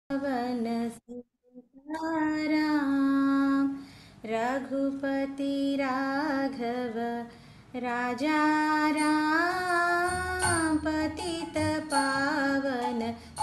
पवन सीताराम रघुपति राघव राजा राम पतित पावन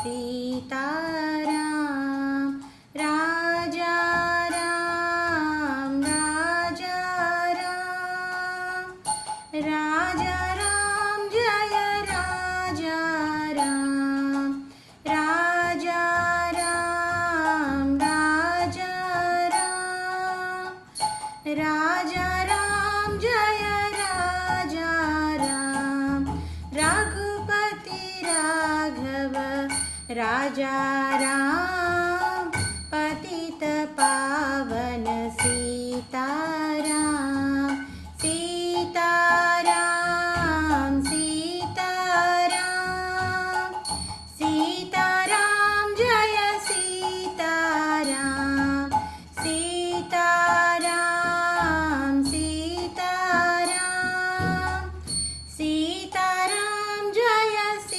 सीताराम राजा राम राजा राम राजा राम जय राजा राम राजा राम राजा राम राजा राम जय राजा राम रघुपति राघव राजा राम पतित पावन सीताराम सीताराम सीताराम सीताराम जय सीताराम सीताराम सीताराम सीताराम जय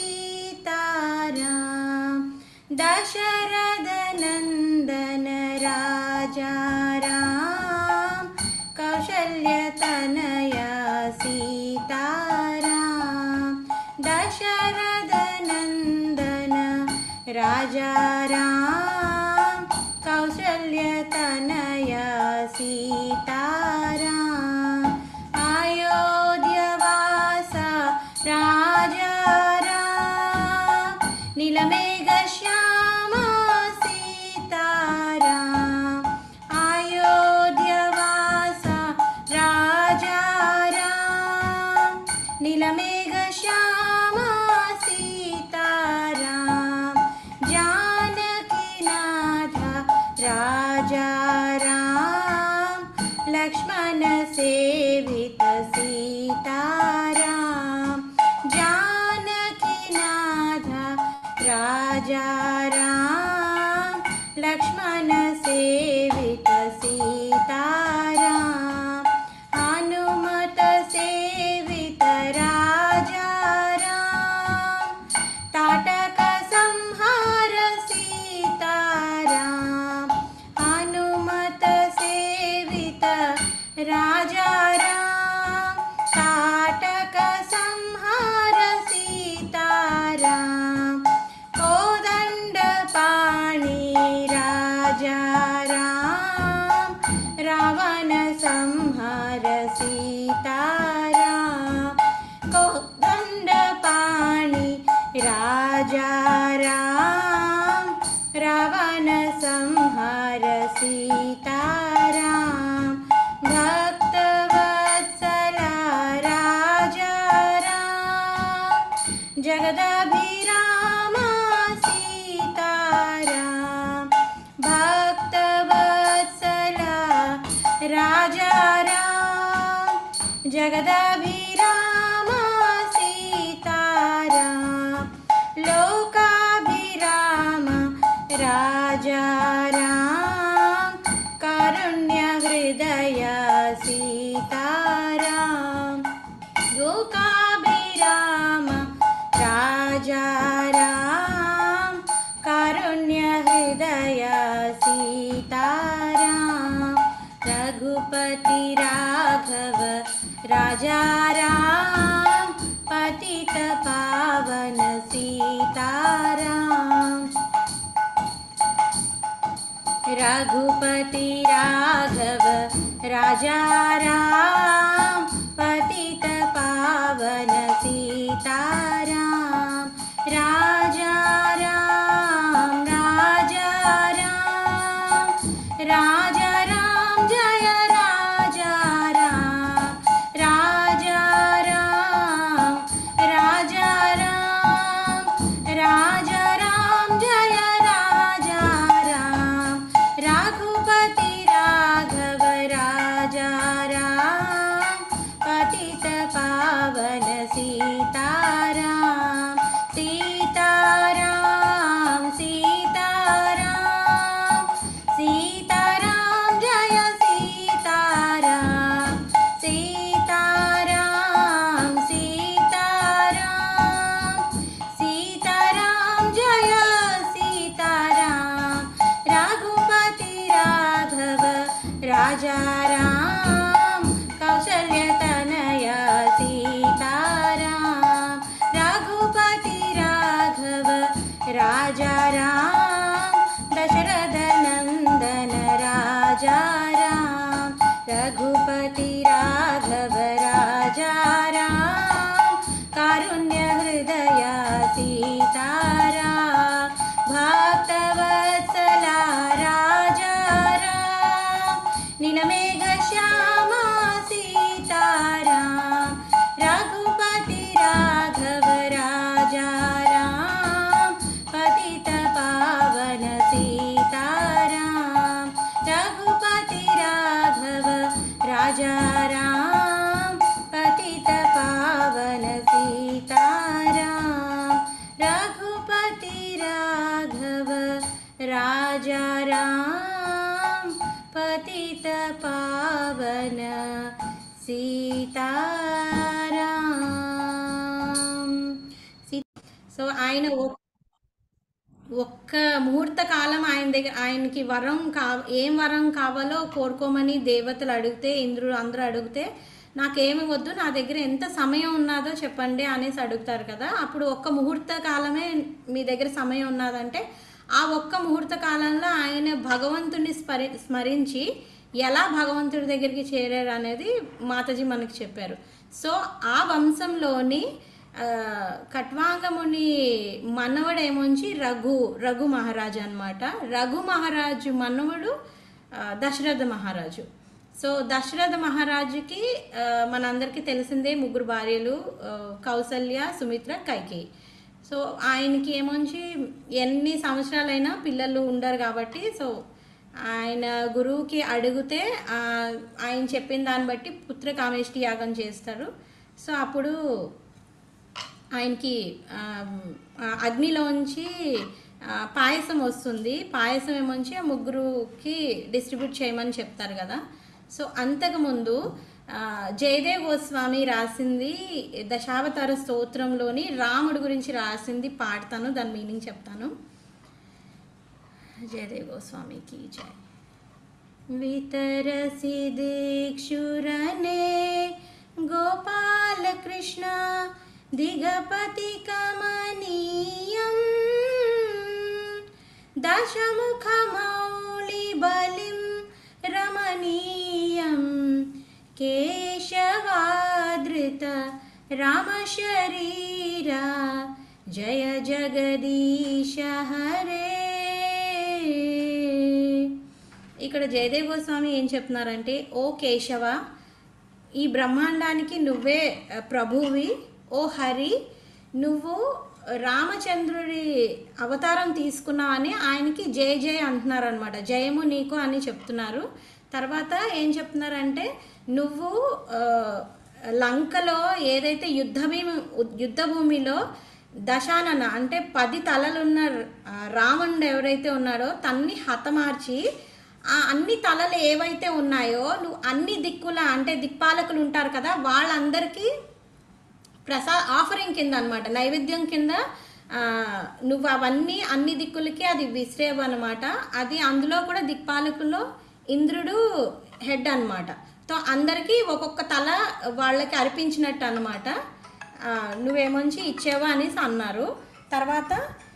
सीताराम दशरथ नन्दन राजा राम कौशल्यतनया सीताराम दशरथ नन्दन राजा राम कौशल्यतनया सीताराम अयोध्यवासा राजा राम नीलमेघश्यामा सीताराम अयोध्यवासा राजा राम नीलमेघश्यामा सीताराम जानकीनाथ राजा राम लक्ष्मण सेवित सीताराम जानकीनाथ राजा राम लक्ष्मण सेवित सीताराम हनुमत सेवित राजा राम ताटक संहार सीताराम हनुमत सेवित राजा राम ताटक संहार सीताराम कोदण्ड पाणि राजा राम रावण संहार सीताराम कोदण्ड पाणि राजा राम रावण संहार सीताराम भक्तवत्सला राजा राम जगदभिरामा सीताराम भक्तवत्सला राजा राम जगदभिरामा सीताराम लोकाभिराम राजा राम कारुण्यहृदय सीताराम लोकाभिराम राजा राम कारुण्यहृदय सीताराम रघुपति राघव राजा राम पतित पावन सीताराम रघुपति राघव राजा राम पतित पावन सीताराम राजा राम राजा राम राजा राम जय राजा राम राजा राम राजा राम राजा राम जय राजा राम रघुपति राघव राजा राम पतित पावन सीताराम राजा राम कौशल्यतनय सीताराम रघुपति राघव राजा राम दशरथ नन्दन राजा राम रघुपति राघव राजा राम कारुण्य हृदय सीताराम भक्तवत्सला राजा राम नीलमेघ श्यामा सीताराम रघुपति राघव राजा राम पतित पावन सीताराम रघुपति राघव राजा राम पतित पावन सीताराम रघुपति राघव राजा राम पतित पावन సీతారాం సో ఆయన ఒ- ఒక్క ముహూర్త కాలం ఆయన దగ్గర ఆయనకి వరం కా ఏం వరం కావాలో కోరుకోమని దేవతలు అడిగితే ఇంద్రుడు అందరూ అడిగితే నాకేమి వద్దు నా దగ్గర ఎంత సమయం ఉన్నదో చెప్పండి అనేసి అడుగుతారు కదా అప్పుడు ఒక్క ముహూర్త కాలమే మీ దగ్గర సమయం ఉన్నదంటే ఆ ఒక్క ముహూర్త కాలంలో ఆయన భగవంతుని స్మరి స్మరించి ఎలా భగవంతుడి దగ్గరికి చేరారు అనేది మాతాజీ మనకి చెప్పారు సో ఆ వంశంలోని ఆ, కట్వాంగముని మనవడేమోంచి రఘు రఘు మహారాజు అన్నమాట రఘు మహారాజు మనవడు ఆ, దశరథ మహారాజు సో దశరథ మహారాజుకి ఆ, మనందరికీ తెలిసిందే ముగ్గురు భార్యలు ఆ, కౌసల్య సుమిత్ర కైకేయి సో ఆయనకి ఏమోంచి ఎన్ని సంవత్సరాలైనా పిల్లలు ఉండరు కాబట్టి సో ఆయన గురువుకి అడిగితే ఆ, ఆయన చెప్పిన దాన్ని బట్టి పుత్ర కామేష్టి యాగం చేస్తారు సో అప్పుడు ఆయనకి ఆ, ఆ అగ్నిలోంచి ఆ, పాయసం వస్తుంది పాయసం ఏమొంచి ఆ ముగ్గురుకి డిస్ట్రిబ్యూట్ చేయమని చెప్తారు కదా సో అంతకుముందు ఆ, జయదేవ్ గోస్వామి రాసింది దశావతార స్తోత్రంలోని రాముడి గురించి రాసింది పాడతాను దాని మీనింగ్ చెప్తాను జయదేవ్ గోస్వామికి జై वितरसि दीक्षुरने गोपालकृष्ण दिगपति कमनीयम् दशमुखमौलिबलिं रमणीयं केशवादृत रामशरीरा जय जगदीश हरे ఇక్కడ జయదేవ్ గోస్వామి ఏం చెప్తున్నారంటే ఓ కేశవ ఈ బ్రహ్మాండానికి నువ్వే ఆ, ప్రభువి ఓ హరి నువ్వు రామచంద్రుడి అవతారం తీసుకున్నావని ఆయనకి జయ జయ అంటున్నారు అనమాట జయము నీకు అని చెప్తున్నారు తర్వాత ఏం చెప్తున్నారంటే నువ్వు ఆ, లంకలో ఏదైతే యుద్ధ భూమి యుద్ధ భూమిలో దశానన అంటే పది తలలున్న ఆ, రావణుడు ఎవరైతే ఉన్నాడో తన్ని హతమార్చి ఆ అన్ని తలలు ఏవైతే ఉన్నాయో నువ్వు అన్ని దిక్కుల అంటే దిక్పాలకులు ఉంటారు కదా వాళ్ళందరికీ ప్రసా ఆఫరింగ్ కింద అనమాట నైవేద్యం కింద ఆ, నువ్వు అవన్నీ అన్ని దిక్కులకి అది విసిరేవు అనమాట అది అందులో కూడా దిక్పాలకుల్లో ఇంద్రుడు హెడ్ అనమాట సో అందరికీ ఒక్కొక్క తల వాళ్ళకి అర్పించినట్టు అనమాట నువ్వేమొంచి ఇచ్చేవా అనేసి అన్నారు తర్వాత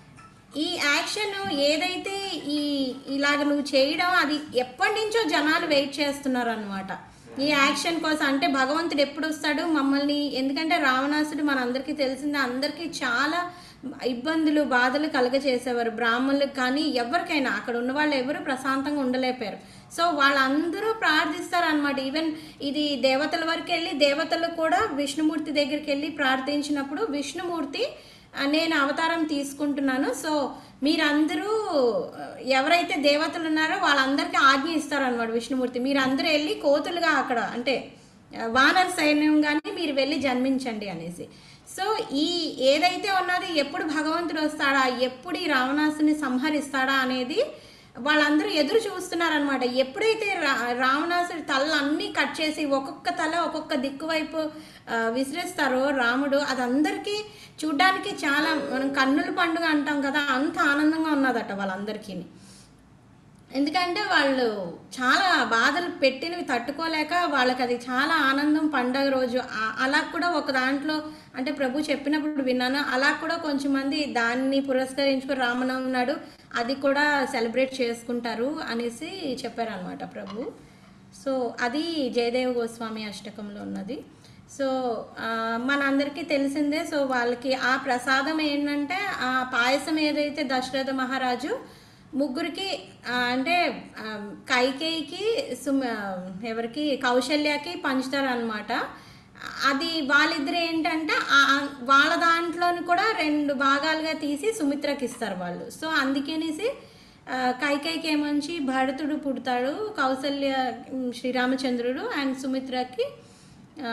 ఈ యాక్షన్ ఏదైతే ఈ ఇలాగ నువ్వు చేయడం అది ఎప్పటి నుంచో జనాలు వెయిట్ చేస్తున్నారు అనమాట ఈ యాక్షన్ కోసం అంటే భగవంతుడు ఎప్పుడు వస్తాడు మమ్మల్ని ఎందుకంటే రావణాసుడు మనందరికీ తెలిసిందే అందరికీ చాలా ఇబ్బందులు బాధలు కలగచేసేవారు బ్రాహ్మణులకు కానీ ఎవరికైనా అక్కడ ఉన్న వాళ్ళు ఎవరు ప్రశాంతంగా ఉండలేపారు సో వాళ్ళందరూ ప్రార్థిస్తారు అనమాట ఈవెన్ ఇది దేవతల వరకు వెళ్ళి దేవతలు కూడా విష్ణుమూర్తి దగ్గరికి వెళ్ళి ప్రార్థించినప్పుడు విష్ణుమూర్తి ఆ, నేను అవతారం తీసుకుంటున్నాను సో మీరందరూ ఆ, ఎవరైతే దేవతలు ఉన్నారో వాళ్ళందరికీ ఆజ్ఞ ఇస్తారనమాట విష్ణుమూర్తి మీరందరూ వెళ్ళి కోతులుగా అక్కడ అంటే ఆ, వానర సైన్యం కానీ మీరు వెళ్ళి జన్మించండి అనేసి సో ఈ ఏదైతే ఉన్నది ఎప్పుడు భగవంతుడు వస్తాడా ఎప్పుడు ఈ రావణాసుని సంహరిస్తాడా అనేది వాళ్ళందరూ ఎదురు చూస్తున్నారనమాట ఎప్పుడైతే రా రావణాసుడి తలలు అన్నీ కట్ చేసి ఒక్కొక్క తల ఒక్కొక్క దిక్కు వైపు ఆ, విసిరేస్తారో రాముడు అది అందరికీ చూడ్డానికి చాలా మనం కన్నుల పండుగ అంటాం కదా అంత ఆనందంగా ఉన్నదట వాళ్ళందరికీ ఎందుకంటే వాళ్ళు చాలా బాధలు పెట్టినవి తట్టుకోలేక వాళ్ళకి అది చాలా ఆనందం పండగ రోజు ఆ- అలా కూడా ఒక దాంట్లో అంటే ప్రభు చెప్పినప్పుడు విన్నాను అలా కూడా కొంచెం మంది దాన్ని పురస్కరించుకుని రామనవమి నాడు అది కూడా సెలబ్రేట్ చేసుకుంటారు అనేసి చెప్పారనమాట ప్రభు సో అది జయదేవ గోస్వామి అష్టకంలో ఉన్నది సో ఆ, మనందరికీ తెలిసిందే సో వాళ్ళకి ఆ ప్రసాదం ఏంటంటే ఆ పాయసం ఏదైతే దశరథ మహారాజు ముగ్గురికి ఆ, అంటే ఆ, కైకేయికి సుమ ఎవరికి కౌశల్యకి పంచుతారనమాట అది వాళ్ళిద్దరు ఏంటంటే ఆ- ఆ వాళ్ళ దాంట్లోని కూడా రెండు భాగాలుగా తీసి సుమిత్రకి ఇస్తారు వాళ్ళు సో అందుకనేసి ఆ, కైకేయికి ఏమంచి భరతుడు పుడతాడు కౌసల్య ఉమ్, శ్రీరామచంద్రుడు అండ్ సుమిత్రకి ఆ,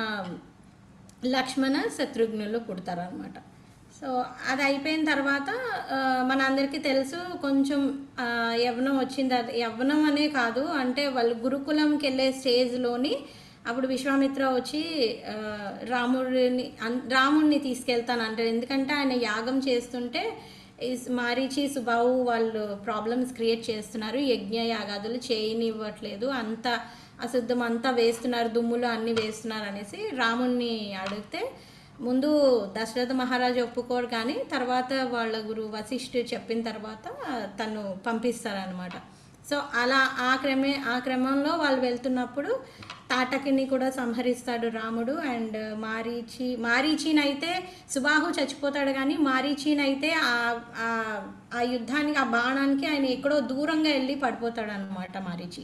లక్ష్మణ శత్రుఘ్నులు పుడతారనమాట సో అది అయిపోయిన తర్వాత ఆ, మనందరికీ తెలుసు కొంచెం ఆ, యవ్వనం వచ్చిన తర్వాత యవ్వనం అనే కాదు అంటే వాళ్ళు గురుకులంకి వెళ్ళే స్టేజ్లోని అప్పుడు విశ్వామిత్ర వచ్చి ఆ, రాముడిని అన్- రాముడిని తీసుకెళ్తాను అంటారు ఎందుకంటే ఆయన యాగం చేస్తుంటే ఈ మారీచి సుబావు వాళ్ళు ప్రాబ్లమ్స్ క్రియేట్ చేస్తున్నారు యజ్ఞ యాగాదులు చేయనివ్వట్లేదు అంత అశుద్ధం అంతా వేస్తున్నారు దుమ్ములు అన్నీ వేస్తున్నారు అనేసి రాముణ్ణి అడిగితే ముందు దశరథ మహారాజు ఒప్పుకోరు కానీ తర్వాత వాళ్ళ గురువు వశిష్ఠు చెప్పిన తర్వాత తను పంపిస్తారనమాట సో అలా ఆ క్రమే ఆ క్రమంలో వాళ్ళు వెళ్తున్నప్పుడు తాటకిని కూడా సంహరిస్తాడు రాముడు అండ్ మారీచి మారీచిని అయితే సుబాహు చచ్చిపోతాడు కానీ మారీచిని అయితే ఆ- ఆ- ఆ యుద్ధానికి ఆ బాణానికి ఆయన ఎక్కడో దూరంగా వెళ్ళి పడిపోతాడు అనమాట మారీచి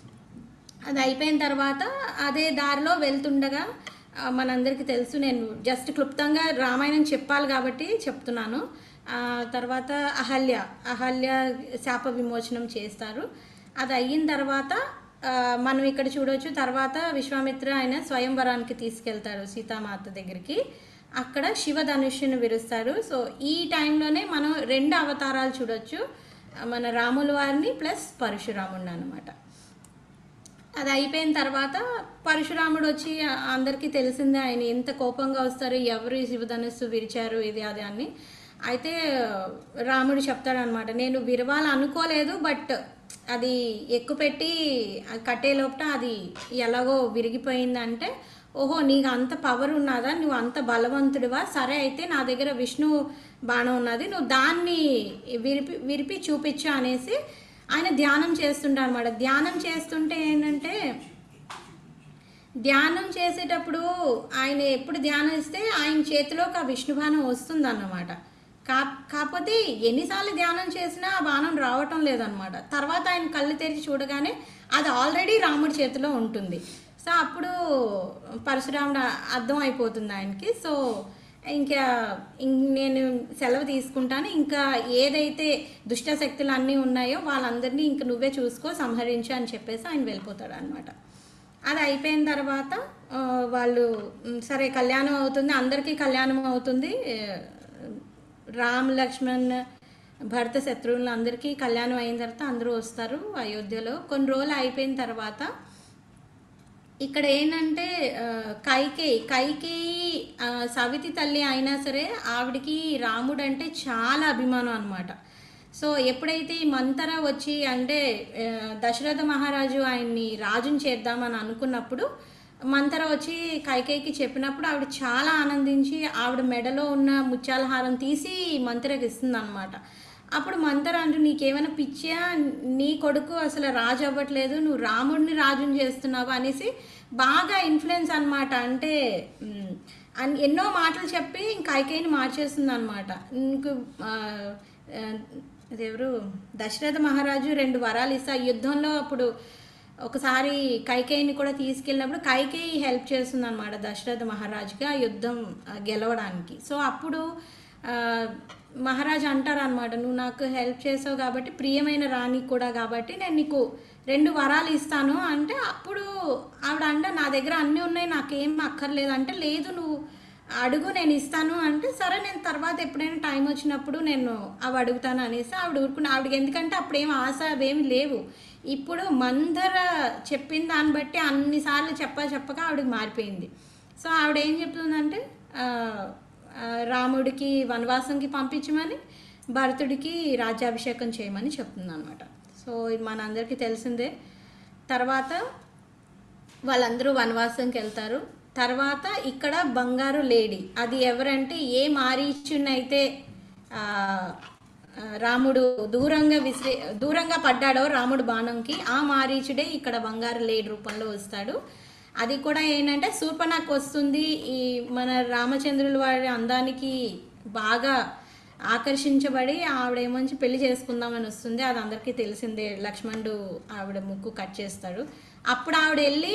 అది అయిపోయిన తర్వాత అదే దారిలో వెళ్తుండగా ఆ, మనందరికీ తెలుసు నేను జస్ట్ క్లుప్తంగా రామాయణం చెప్పాలి కాబట్టి చెప్తున్నాను ఆ, తర్వాత అహల్య అహల్య శాప విమోచనం చేస్తారు అది అయిన తర్వాత ఆ, మనం ఇక్కడ చూడవచ్చు తర్వాత విశ్వామిత్ర ఆయన స్వయంవరానికి తీసుకెళ్తారు సీతామాత దగ్గరికి అక్కడ శివధనుష్యుని విరుస్తారు సో ఈ టైంలోనే మనం రెండు అవతారాలు చూడొచ్చు మన రాముల వారిని ప్లస్ పరశురాముడిని అనమాట అది అయిపోయిన తర్వాత పరశురాముడు వచ్చి అందరికీ తెలిసిందే ఆయన ఎంత కోపంగా వస్తారు ఎవరు ఈ శివధనుస్సు విరిచారు ఇది అది అని అయితే రాముడు చెప్తాడనమాట నేను విరవాలి అనుకోలేదు బట్ అది ఎక్కుపెట్టి కట్టే లోపల అది ఎలాగో విరిగిపోయిందంటే ఓహో నీకు అంత పవర్ ఉన్నదా నువ్వు అంత బలవంతుడివా సరే అయితే నా దగ్గర విష్ణు బాణం ఉన్నది నువ్వు దాన్ని విరిపి విరిపి చూపించు అనేసి ఆయన ధ్యానం చేస్తుంటారు అనమాట ధ్యానం చేస్తుంటే ఏంటంటే ధ్యానం చేసేటప్పుడు ఆయన ఎప్పుడు ధ్యానం ఇస్తే ఆయన చేతిలోకి ఆ విష్ణు బాణం వస్తుంది అన్నమాట కా కాకపోతే ఎన్నిసార్లు ధ్యానం చేసినా ఆ బాణం రావటం లేదనమాట తర్వాత ఆయన కళ్ళు తెరిచి చూడగానే అది ఆల్రెడీ రాముడి చేతిలో ఉంటుంది సో అప్పుడు పరశురాముడు అర్థం అయిపోతుంది ఆయనకి సో ఇంకా ఇం- నేను సెలవు తీసుకుంటాను ఇంకా ఏదైతే దుష్ట శక్తులు అన్నీ ఉన్నాయో వాళ్ళందరినీ ఇంక నువ్వే చూసుకో సంహరించు అని చెప్పేసి ఆయన వెళ్ళిపోతాడు అనమాట అది అయిపోయిన తర్వాత ఆ, వాళ్ళు "ఉమ్, సరే కళ్యాణం అవుతుంది అందరికీ కళ్యాణం అవుతుంది ఏ, రామ్ లక్ష్మణ్ భరత శత్రువులు అందరికీ కళ్యాణం అయిన తర్వాత అందరూ వస్తారు అయోధ్యలో కొన్ని రోజులు అయిపోయిన తర్వాత ఇక్కడ ఏంటంటే ఆ, కైకేయి కైకేయి ఆ, సవితి తల్లి అయినా సరే ఆవిడికి రాముడు అంటే చాలా అభిమానం అనమాట సో ఎప్పుడైతే ఈ మంతర వచ్చి అంటే ఆ, దశరథ మహారాజు ఆయన్ని రాజుని చేద్దామని అనుకున్నప్పుడు మంతర వచ్చి కైకేయికి చెప్పినప్పుడు ఆవిడ చాలా ఆనందించి ఆవిడ మెడలో ఉన్న ముత్యాల హారం తీసి మంతరకి ఇస్తుంది అనమాట అప్పుడు మంతర అంటూ నీకేమైనా పిచ్చా నీ కొడుకు అసలు రాజు అవ్వట్లేదు నువ్వు రాముడిని రాజుని చేస్తున్నావు అనేసి బాగా ఇన్ఫ్లుయెన్స్ అనమాట అంటే మ్, అన్- ఎన్నో మాటలు చెప్పి ఇంక కైకేయిని మార్చేస్తుంది అనమాట ఇంక ఆ, ఆ, అదెవరు దశరథ మహారాజు రెండు వరాలు ఇస్తా యుద్ధంలో అప్పుడు ఒకసారి కైకేయిని కూడా తీసుకెళ్ళినప్పుడు కైకేయి హెల్ప్ చేస్తుంది అనమాట దశరథ మహారాజుకి ఆ యుద్ధం ఆ, గెలవడానికి సో అప్పుడు ఆ, మహారాజు అంటారు అనమాట నువ్వు నాకు హెల్ప్ చేసావు కాబట్టి ప్రియమైన రాణి కూడా కాబట్టి నేను నీకు రెండు వరాలు ఇస్తాను అంటే అప్పుడు ఆవిడ అంట నా దగ్గర అన్నీ ఉన్నాయి నాకేం అక్కర్లేదు అంటే లేదు నువ్వు అడుగు నేను ఇస్తాను అంటే సరే నేను తర్వాత ఎప్పుడైనా టైం వచ్చినప్పుడు నేను అవి అడుగుతాను అనేసి ఆవిడ ఊరుకుని ఆవిడకి ఎందుకంటే అప్పుడు ఏం ఆశ అవేమి లేవు ఇప్పుడు మందర చెప్పిన దాన్ని బట్టి అన్నిసార్లు చెప్ప చెప్పక ఆవిడకి మారిపోయింది సో ఆవిడ ఏం చెప్తుందంటే ఆ, ఆ, రాముడికి వనవాసంకి పంపించమని భరతుడికి రాజ్యాభిషేకం చేయమని చెప్తుంది అనమాట సో ఇది మనందరికీ తెలిసిందే తర్వాత వాళ్ళందరూ వనవాసంకి వెళ్తారు తర్వాత ఇక్కడ బంగారు లేడీ అది ఎవరంటే ఏ మారీచునైతే ఆ, ఆ, రాముడు దూరంగా విసిరి దూరంగా పడ్డాడో రాముడు బాణంకి ఆ మారీచుడే ఇక్కడ బంగారు లేడీ రూపంలో వస్తాడు అది కూడా ఏంటంటే శూర్పణకు వస్తుంది ఈ మన రామచంద్రుల వారి అందానికి బాగా ఆకర్షించబడి ఆవిడ ఏమంచి పెళ్లి చేసుకుందామని వస్తుంది అది అందరికీ తెలిసిందే లక్ష్మణుడు ఆవిడ ముక్కు కట్ చేస్తాడు అప్పుడు ఆవిడ వెళ్ళి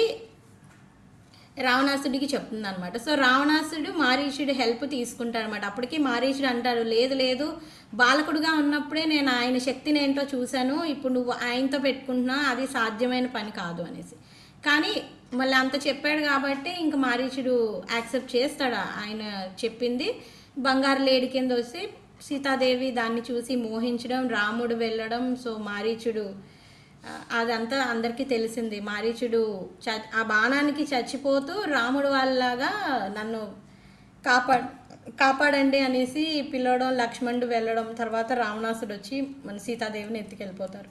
రావణాసుడికి చెప్తుంది అనమాట సో రావణాసుడు మారీచుడి హెల్ప్ తీసుకుంటాడు అనమాట అప్పటికి మారీచుడు అంటాడు లేదు లేదు బాలకుడుగా ఉన్నప్పుడే నేను ఆయన శక్తిని ఏంటో చూశాను ఇప్పుడు నువ్వు ఆయనతో పెట్టుకుంటున్నా అది సాధ్యమైన పని కాదు అనేసి కానీ మళ్ళీ అంత చెప్పాడు కాబట్టి ఇంకా మారీచుడు యాక్సెప్ట్ చేస్తాడు ఆయన చెప్పింది బంగారు లేడి కింద వచ్చి సీతాదేవి దాన్ని చూసి మోహించడం రాముడు వెళ్ళడం సో మారీచుడు ఆ, అదంతా అందరికీ తెలిసింది మారీచుడు చ ఆ బాణానికి చచ్చిపోతూ రాముడు వాళ్ళలాగా నన్ను కాపాడ కాపాడండి అనేసి పిలవడం లక్ష్మణుడు వెళ్ళడం తర్వాత రావణాసుడు వచ్చి మన సీతాదేవిని ఎత్తుకెళ్ళిపోతారు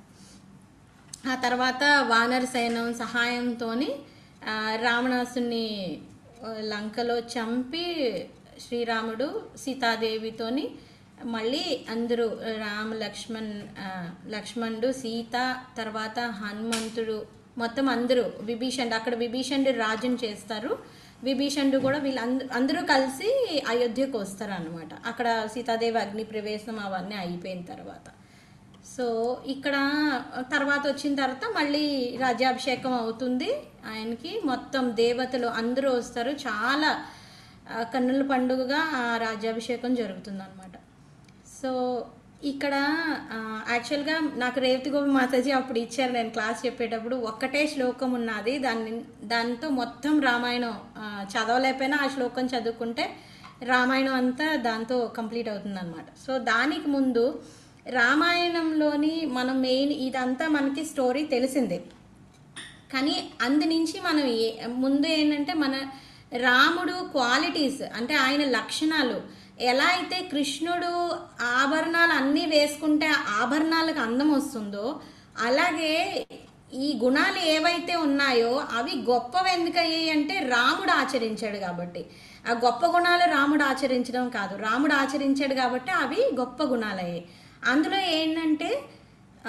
ఆ తర్వాత వానర సైన్యం సహాయంతో రావణాసుని ఆ, లంకలో చంపి శ్రీరాముడు సీతాదేవితోని మళ్ళీ అందరూ రామ లక్ష్మణ్ ఆ, లక్ష్మణుడు సీత తర్వాత హనుమంతుడు మొత్తం అందరూ విభీషణుడు అక్కడ విభీషణుడు రాజుని చేస్తారు విభీషణుడు కూడా వీళ్ళందరూ అందరూ కలిసి అయోధ్యకు వస్తారు అనమాట అక్కడ సీతాదేవి అగ్ని ప్రవేశం అవన్నీ అయిపోయిన తర్వాత సో ఇక్కడ తర్వాత వచ్చిన తర్వాత మళ్ళీ రాజ్యాభిషేకం అవుతుంది ఆయనకి మొత్తం దేవతలు అందరూ వస్తారు చాలా ఆ, కన్నుల పండుగగా ఆ రాజ్యాభిషేకం జరుగుతుంది అనమాట సో ఇక్కడ ఆ, యాక్చువల్గా నాకు రేవతి గోపి మాతాజీ అప్పుడు ఇచ్చారు నేను క్లాస్ చెప్పేటప్పుడు ఒక్కటే శ్లోకం ఉన్నది దాన్ని దాంతో మొత్తం రామాయణం ఆ, చదవలేకపోయినా ఆ శ్లోకం చదువుకుంటే రామాయణం అంతా దాంతో కంప్లీట్ అవుతుంది అనమాట సో దానికి ముందు రామాయణంలోని మనం మెయిన్ ఇదంతా మనకి స్టోరీ తెలిసిందే కానీ అందు నుంచి మనం ఏ ముందు ఏంటంటే మన రాముడు క్వాలిటీస్ అంటే ఆయన లక్షణాలు ఎలా అయితే కృష్ణుడు ఆభరణాలు అన్నీ వేసుకుంటే ఆభరణాలకు అందం వస్తుందో అలాగే ఈ గుణాలు ఏవైతే ఉన్నాయో అవి గొప్పవి ఎందుకయ్యాయి అంటే రాముడు ఆచరించాడు కాబట్టి ఆ గొప్ప గుణాలు రాముడు ఆచరించడం కాదు రాముడు ఆచరించాడు కాబట్టి అవి గొప్ప గుణాలయ్యాయి అందులో ఏంటంటే ఆ,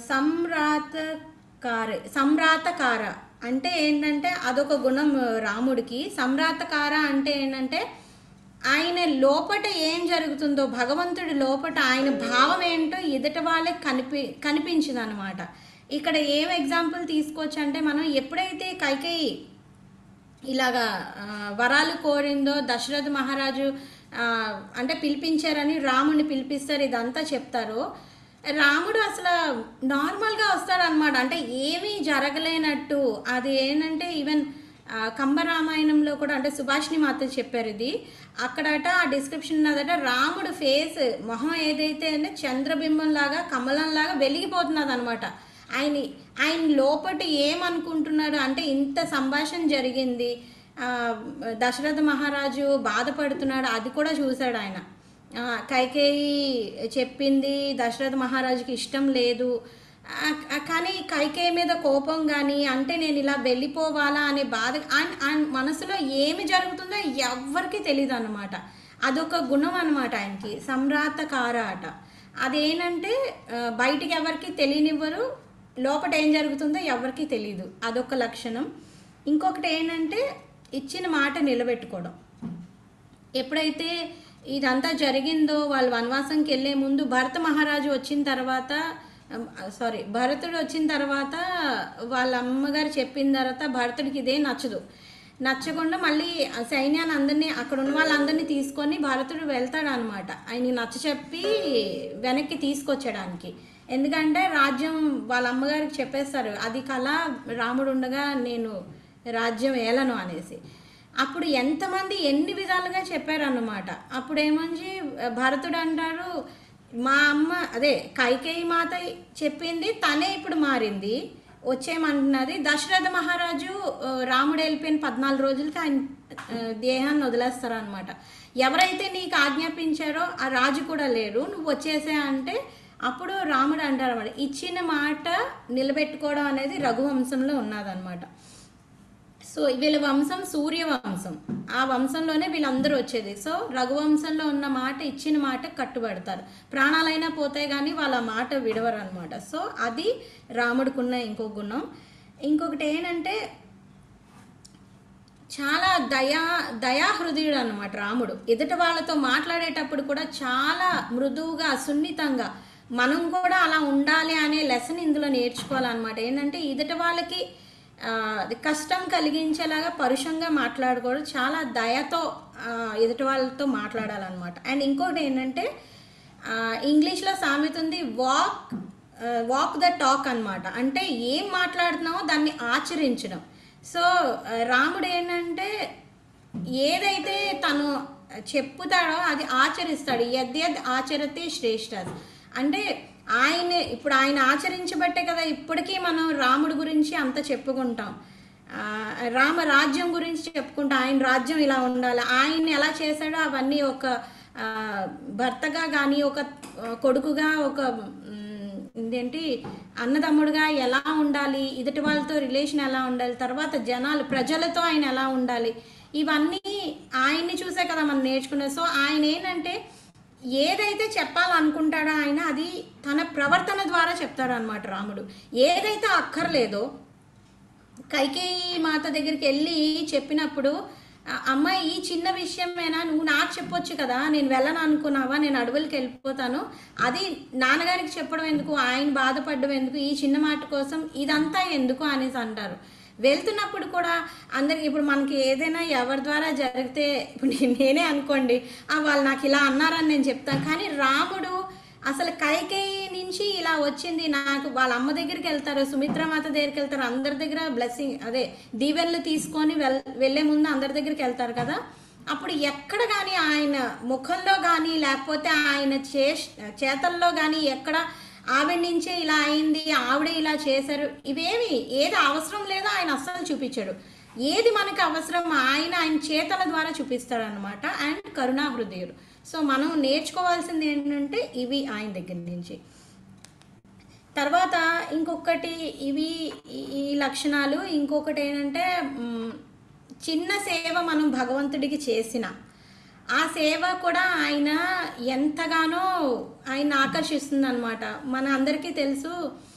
సంరాతకార సంరాతకార అంటే ఏంటంటే అదొక గుణం రాముడికి సంరాతకార అంటే ఏంటంటే ఆయన లోపట ఏం జరుగుతుందో భగవంతుడి లోపట ఆయన భావం ఏంటో ఎదుట వాళ్ళకి కనిపి కనిపించింది అనమాట ఇక్కడ ఏం ఎగ్జాంపుల్ తీసుకోవచ్చు అంటే మనం ఎప్పుడైతే కైకేయి ఇలాగా ఆ, వరాలు కోరిందో దశరథ మహారాజు ఆ, అంటే పిలిపించారని రాముడిని పిలిపిస్తారు ఇదంతా చెప్తారో రాముడు అసలు నార్మల్గా వస్తాడనమాట అంటే ఏమీ జరగలేనట్టు అది ఏంటంటే ఈవెన్ ఆ, కంబరామాయణంలో కూడా అంటే సుభాష్ని మాత చెప్పారు ఇది అక్కడట ఆ డిస్క్రిప్షన్ ఉన్నదట రాముడు ఫేస్ మొహం ఏదైతే అంటే చంద్రబింబం లాగా కమలం లాగా వెలిగిపోతున్నది అనమాట ఆయన ఆయన లోపట ఏమనుకుంటున్నాడు అంటే ఇంత సంభాషణ జరిగింది ఆ, దశరథ మహారాజు బాధపడుతున్నాడు అది కూడా చూశాడు ఆయన ఆ, కైకేయి చెప్పింది దశరథ మహారాజుకి ఇష్టం లేదు ఆ, ఆ, కానీ కైకేయి మీద కోపం కానీ అంటే నేను ఇలా వెళ్ళిపోవాలా అనే బాధ ఆయన ఆయన మనసులో ఏమి జరుగుతుందో ఎవ్వరికి తెలియదు అనమాట అదొక గుణం అనమాట ఆయనకి సంరాతకార అట అదేంటంటే ఆ, బయటికి ఎవరికి తెలియనివ్వరు లోపల ఏం జరుగుతుందో ఎవరికి తెలియదు అదొక లక్షణం ఇంకొకటి ఏంటంటే ఇచ్చిన మాట నిలబెట్టుకోవడం ఎప్పుడైతే ఇదంతా జరిగిందో వాళ్ళు వనవాసంకి వెళ్ళే ముందు భరత మహారాజు వచ్చిన తర్వాత సారీ భరతుడు వచ్చిన తర్వాత వాళ్ళ అమ్మగారు చెప్పిన తర్వాత భరతుడికి ఇదే నచ్చదు నచ్చకుండా మళ్ళీ ఆ సైన్యాన్ని అందరినీ అక్కడ ఉన్న వాళ్ళందరినీ తీసుకొని భరతుడు వెళ్తాడు అనమాట ఆయన నచ్చ చెప్పి వెనక్కి తీసుకొచ్చడానికి ఎందుకంటే రాజ్యం వాళ్ళ అమ్మగారికి చెప్పేస్తారు అది కళ రాముడు ఉండగా నేను రాజ్యం ఏలను అనేసి అప్పుడు ఎంతమంది ఎన్ని విధాలుగా చెప్పారన్నమాట అప్పుడు ఏమంచి భరతుడు అంటారు మా అమ్మ అదే కైకేయి మాత చెప్పింది తనే ఇప్పుడు మారింది వచ్చేయమంటున్నది దశరథ మహారాజు ఆ, రాముడు వెళ్ళిపోయిన పద్నాలుగు రోజులకి ఆయన ఆ, దేహాన్ని వదిలేస్తారనమాట ఎవరైతే నీకు ఆజ్ఞాపించారో ఆ రాజు కూడా లేరు నువ్వు వచ్చేసే అంటే అప్పుడు రాముడు అంటారు అన్నమాట ఇచ్చిన మాట నిలబెట్టుకోవడం అనేది రఘువంశంలో ఉన్నదన్నమాట సో వీళ్ళ వంశం సూర్య వంశం ఆ వంశంలోనే వీళ్ళందరూ వచ్చేది సో రఘువంశంలో ఉన్న మాట ఇచ్చిన మాట కట్టుబడతారు ప్రాణాలైనా పోతాయి కానీ వాళ్ళ మాట విడవరు అనమాట సో అది రాముడికున్న ఇంకో గుణం ఇంకొకటి ఏంటంటే చాలా దయా దయాహృదయుడు అనమాట రాముడు ఎదుటి వాళ్ళతో మాట్లాడేటప్పుడు కూడా చాలా మృదువుగా సున్నితంగా మనం కూడా అలా ఉండాలి అనే లెసన్ ఇందులో నేర్చుకోవాలన్నమాట ఏంటంటే ఎదుటి వాళ్ళకి ఆ, అది కష్టం కలిగించేలాగా పరుషంగా మాట్లాడకూడదు చాలా దయతో ఆ, ఎదుటి వాళ్ళతో మాట్లాడాలన్నమాట అండ్ ఇంకోటి ఏంటంటే ఆ, ఇంగ్లీష్లో సామెత ఉంది వాక్ వాక్ ద టాక్ అన్నమాట అంటే ఏం మాట్లాడుతున్నామో దాన్ని ఆచరించడం సో ఆ, రాముడు ఏంటంటే ఏదైతే తను చెప్పుతాడో అది ఆచరిస్తాడు యద్యద్ ఆచరతే శ్రేష్ఠ అంటే ఆయన ఇప్పుడు ఆయన ఆచరించబట్టే కదా ఇప్పటికీ మనం రాముడి గురించి అంత చెప్పుకుంటాం ఆ, రామ రాజ్యం గురించి చెప్పుకుంటాం ఆయన రాజ్యం ఇలా ఉండాలి ఆయన్ని ఎలా చేశాడో అవన్నీ ఒక ఆ, భర్తగా కానీ ఒక ఆ, కొడుకుగా ఒక మ్, ఇదేంటి అన్నదమ్ముడుగా ఎలా ఉండాలి ఎదుటి వాళ్ళతో రిలేషన్ ఎలా ఉండాలి తర్వాత జనాలు ప్రజలతో ఆయన ఎలా ఉండాలి ఇవన్నీ ఆయన్ని చూసే కదా మనం నేర్చుకున్నది సో ఆయన ఏంటంటే ఏదైతే చెప్పాలనుకుంటాడో ఆయన అది తన ప్రవర్తన ద్వారా చెప్తాడు అనమాట రాముడు ఏదైతే అక్కర్లేదో కైకేయి మాత దగ్గరికి వెళ్ళి చెప్పినప్పుడు "ఆ, అమ్మ ఈ చిన్న విషయమేనా నువ్వు నాకు చెప్పొచ్చు కదా నేను వెళ్ళను అనుకున్నావా నేను అడవులకి వెళ్ళిపోతాను అది నాన్నగారికి చెప్పడం ఎందుకు ఆయన బాధపడడం ఎందుకు ఈ చిన్న మాట కోసం ఇదంతా ఎందుకు అనేసి అంటారు వెళ్తున్నప్పుడు కూడా అందరికి ఇప్పుడు మనకి ఏదైనా ఎవరి ద్వారా జరిగితే ఇప్పుడు నేను- నేనే అనుకోండి "ఆ, వాళ్ళు నాకు ఇలా అన్నారని నేను చెప్తాను కానీ రాముడు అసలు కైకేయి నుంచి ఇలా వచ్చింది నాకు వాళ్ళ అమ్మ దగ్గరికి వెళ్తారు సుమిత్రమాత దగ్గరికి వెళ్తారు అందరి దగ్గర బ్లెస్సింగ్ అదే దీవెనలు తీసుకొని వెల్ వెళ్ళే ముందు అందరి దగ్గరికి వెళ్తారు కదా అప్పుడు ఎక్కడ కానీ ఆయన ముఖంలో కానీ లేకపోతే ఆయన చే చేతల్లో కానీ ఎక్కడ ఆవిడ నుంచే ఇలా అయింది ఆవిడ ఇలా చేశారు ఇవేమి ఏది అవసరం లేదో ఆయన అస్సలు చూపించాడు ఏది మనకు అవసరం ఆయన ఆయన చేతల ద్వారా చూపిస్తాడు అనమాట అండ్ కరుణా హృదయుడు సో మనం నేర్చుకోవాల్సింది ఏంటంటే ఇవి ఆయన దగ్గర నుంచి తర్వాత ఇంకొకటి ఇవి ఈ- ఈ లక్షణాలు ఇంకొకటి ఏంటంటే మ్, చిన్న సేవ మనం భగవంతుడికి చేసిన ఆ సేవ కూడా ఆయన ఎంతగానో ఆయన ఆకర్షిస్తుంది అనమాట మన అందరికీ తెలుసు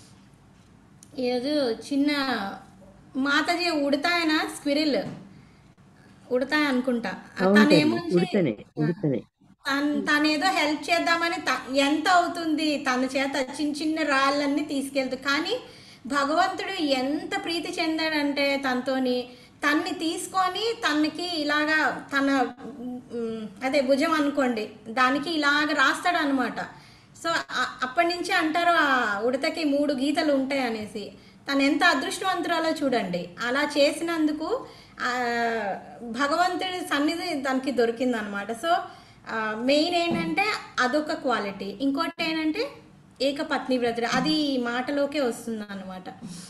ఏదో చిన్న మాతాజీ ఉడతాయన స్క్విరిల్ ఉడతాయి అనుకుంటా అవును తల్లి తనేముంచి ఉడితేనే ఉడితేనే తను తనేదో హెల్ప్ చేద్దామని త- ఎంత అవుతుంది తన చేత చిన్న చిన్న రాళ్ళన్నీ తీసుకెళ్తూ కానీ భగవంతుడు ఎంత ప్రీతి చెందాడంటే తనతోని తన్ని తీసుకొని తనకి ఇలాగా తన ఉమ్, అదే భుజం అనుకోండి దానికి ఇలాగ రాస్తాడు అనమాట సో ఆ- అప్పటి నుంచి అంటారు ఆ ఉడతకి మూడు గీతలు ఉంటాయి అనేసి తను ఎంత అదృష్టవంతురాలో చూడండి అలా చేసినందుకు ఆ, భగవంతుడి సన్నిధి దానికి దొరికింది అనమాట సో మెయిన్ ఏంటంటే అదొక క్వాలిటీ ఇంకోటి ఏంటంటే ఏకపత్ని వ్రతుడు అది ఈ మాటలోకే వస్తుంది అనమాట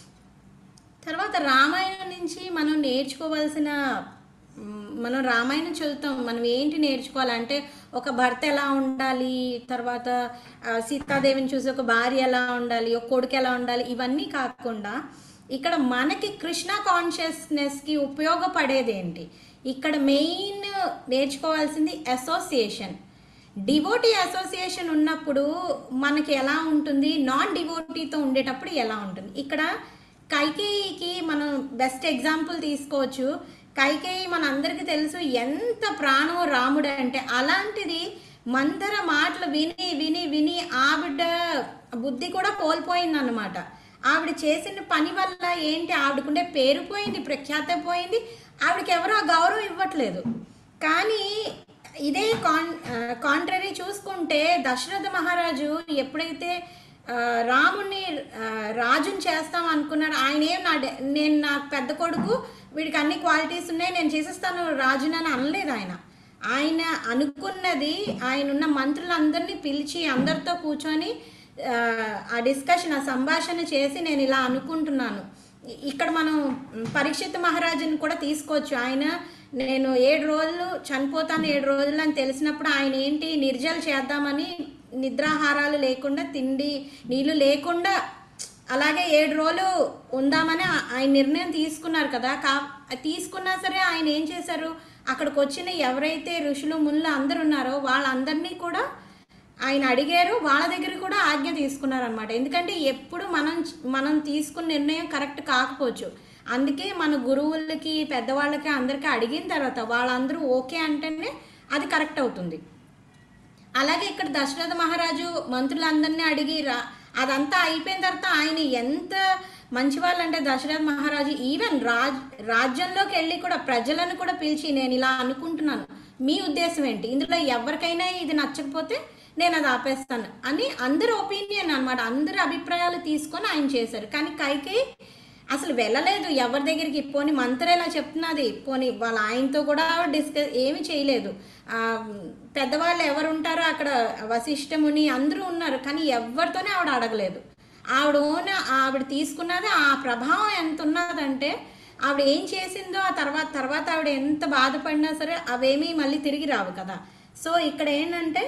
తర్వాత రామాయణం నుంచి మనం నేర్చుకోవాల్సిన మ్, మనం రామాయణం చదువుతాం మనం ఏంటి నేర్చుకోవాలంటే ఒక భర్త ఎలా ఉండాలి తర్వాత ఆ, సీతాదేవిని చూసి ఒక భార్య ఎలా ఉండాలి ఒక కొడుకు ఎలా ఉండాలి ఇవన్నీ కాకుండా ఇక్కడ మనకి కృష్ణ కాన్షియస్నెస్కి ఉపయోగపడేది ఏంటి ఇక్కడ మెయిన్ నేర్చుకోవాల్సింది అసోసియేషన్ డివోటీ అసోసియేషన్ ఉన్నప్పుడు మనకి ఎలా ఉంటుంది నాన్ డివోటీతో ఉండేటప్పుడు ఎలా ఉంటుంది ఇక్కడ కైకేయికి మనం బెస్ట్ ఎగ్జాంపుల్ తీసుకోవచ్చు కైకేయి మన అందరికీ తెలుసు ఎంత ప్రాణం రాముడు అంటే అలాంటిది మందర మాటలు విని విని విని ఆవిడ బుద్ధి కూడా కోల్పోయిందన్నమాట ఆవిడ చేసిన పని వల్ల ఏంటి ఆవిడకుండే పేరు పోయింది ప్రఖ్యాత పోయింది ఆవిడకి ఎవరో ఆ గౌరవం ఇవ్వట్లేదు కానీ ఇదే కాన్ కాంట్రరీ చూసుకుంటే దశరథ మహారాజు ఎప్పుడైతే ఆ, రాముణ్ణి ఆ, రాజుని చేస్తాం అనుకున్నాడు ఆయన ఏం నా డే- నేను నా పెద్ద కొడుకు వీడికి అన్ని క్వాలిటీస్ ఉన్నాయి నేను చేసేస్తాను రాజుని అని అనలేదు ఆయన ఆయన అనుకున్నది ఆయన ఉన్న మంత్రులందరినీ పిలిచి అందరితో కూర్చొని ఆ, ఆ డిస్కషన్ ఆ సంభాషణ చేసి నేను ఇలా అనుకుంటున్నాను ఇ- ఇక్కడ మనం పరీక్షిత్ మహారాజుని కూడా తీసుకోవచ్చు ఆయన నేను ఏడు రోజులు చనిపోతాను ఏడు రోజులు అని తెలిసినప్పుడు ఆయన ఏంటి నిర్జలు చేద్దామని నిద్రాహారాలు లేకుండా తిండి నీళ్ళు లేకుండా అలాగే ఏడు రోజులు ఉందామని ఆ- ఆయన నిర్ణయం తీసుకున్నారు కదా కా తీసుకున్నా సరే ఆయన ఏం చేశారు అక్కడికి వచ్చిన ఎవరైతే ఋషులు ముళ్ళు అందరు ఉన్నారో వాళ్ళందరినీ కూడా ఆయన అడిగారు వాళ్ళ దగ్గర కూడా ఆజ్ఞ తీసుకున్నారనమాట ఎందుకంటే ఎప్పుడు మనం మనం తీసుకున్న నిర్ణయం కరెక్ట్ కాకపోవచ్చు అందుకే మన గురువులకి పెద్దవాళ్ళకి అందరికీ అడిగిన తర్వాత వాళ్ళందరూ ఓకే అంటేనే అది కరెక్ట్ అవుతుంది అలాగే ఇక్కడ దశరథ మహారాజు మంత్రులందరినీ అడిగి రా అదంతా అయిపోయిన తర్వాత ఆయన ఎంత మంచి వాళ్ళంటే దశరథ మహారాజు ఈవెన్ రాజ్ రాజ్యంలోకి వెళ్ళి కూడా ప్రజలను కూడా పిలిచి నేను ఇలా అనుకుంటున్నాను మీ ఉద్దేశం ఏంటి ఇందులో ఎవరికైనా ఇది నచ్చకపోతే నేను అది ఆపేస్తాను అని అందరి ఒపీనియన్ అన్నమాట అందరి అభిప్రాయాలు తీసుకొని ఆయన చేశారు కానీ కైకి అసలు వెళ్ళలేదు ఎవరి దగ్గరికి పోని మంత్రి ఇలా చెప్తున్నది పోని వాళ్ళ ఆయనతో కూడా డిస్కస్ ఏమి చేయలేదు ఆ, పెద్దవాళ్ళు ఎవరు ఉంటారో అక్కడ వశిష్ఠముని అందరూ ఉన్నారు కానీ ఎవరితోనే ఆవిడ అడగలేదు ఆవిడ ఓన్ ఆవిడ తీసుకున్నది ఆ ప్రభావం ఎంత ఉన్నదంటే ఆవిడ ఏం చేసిందో ఆ తర్వాత తర్వాత ఆవిడ ఎంత బాధపడినా సరే అవేమీ మళ్ళీ తిరిగి రావు కదా సో ఇక్కడ ఏంటంటే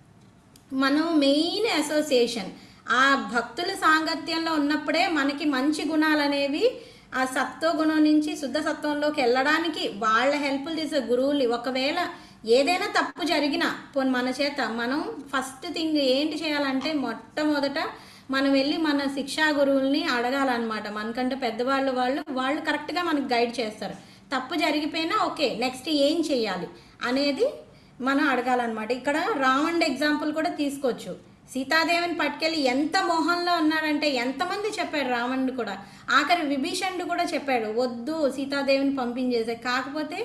మనం మెయిన్ అసోసియేషన్ ఆ భక్తుల సాంగత్యంలో ఉన్నప్పుడే మనకి మంచి గుణాలు అనేవి ఆ సత్వ గుణం నుంచి శుద్ధ సత్వంలోకి వెళ్ళడానికి వాళ్ళ హెల్ప్లు తీసే గురువులు ఒకవేళ ఏదైనా తప్పు జరిగినా పోనీ మన చేత మనం ఫస్ట్ థింగ్ ఏంటి చేయాలంటే మొట్టమొదట మనం వెళ్ళి మన శిక్షా గురువుల్ని అడగాలన్నమాట మనకంటే పెద్దవాళ్ళు వాళ్ళు వాళ్ళు కరెక్ట్గా మనకు గైడ్ చేస్తారు తప్పు జరిగిపోయినా ఓకే నెక్స్ట్ ఏం చేయాలి అనేది మనం అడగాలన్నమాట ఇక్కడ రావణుడు ఎగ్జాంపుల్ కూడా తీసుకోవచ్చు సీతాదేవిని పట్టుకెళ్ళి ఎంత మోహంలో ఉన్నాడంటే ఎంతమంది చెప్పాడు రావణుడు కూడా ఆఖరి విభీషణుడు కూడా చెప్పాడు వద్దు సీతాదేవిని పంపించేసే కాకపోతే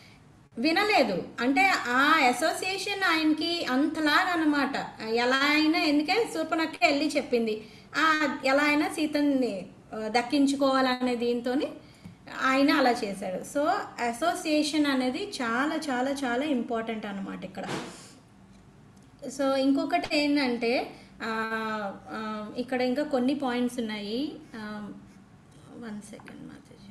వినలేదు అంటే ఆ అసోసియేషన్ ఆయనకి అంతలాగా అనమాట ఎలా అయినా ఎందుకే శూర్పణక్క వెళ్ళి చెప్పింది ఆ ఎలా అయినా సీతని ఆ, దక్కించుకోవాలనే దీంతో ఆయన అలా చేశాడు సో అసోసియేషన్ అనేది చాలా చాలా చాలా ఇంపార్టెంట్ అనమాట ఇక్కడ సో ఇంకొకటి ఏంటంటే ఆ, ఆ, ఇక్కడ ఇంకా కొన్ని పాయింట్స్ ఉన్నాయి one second Mataji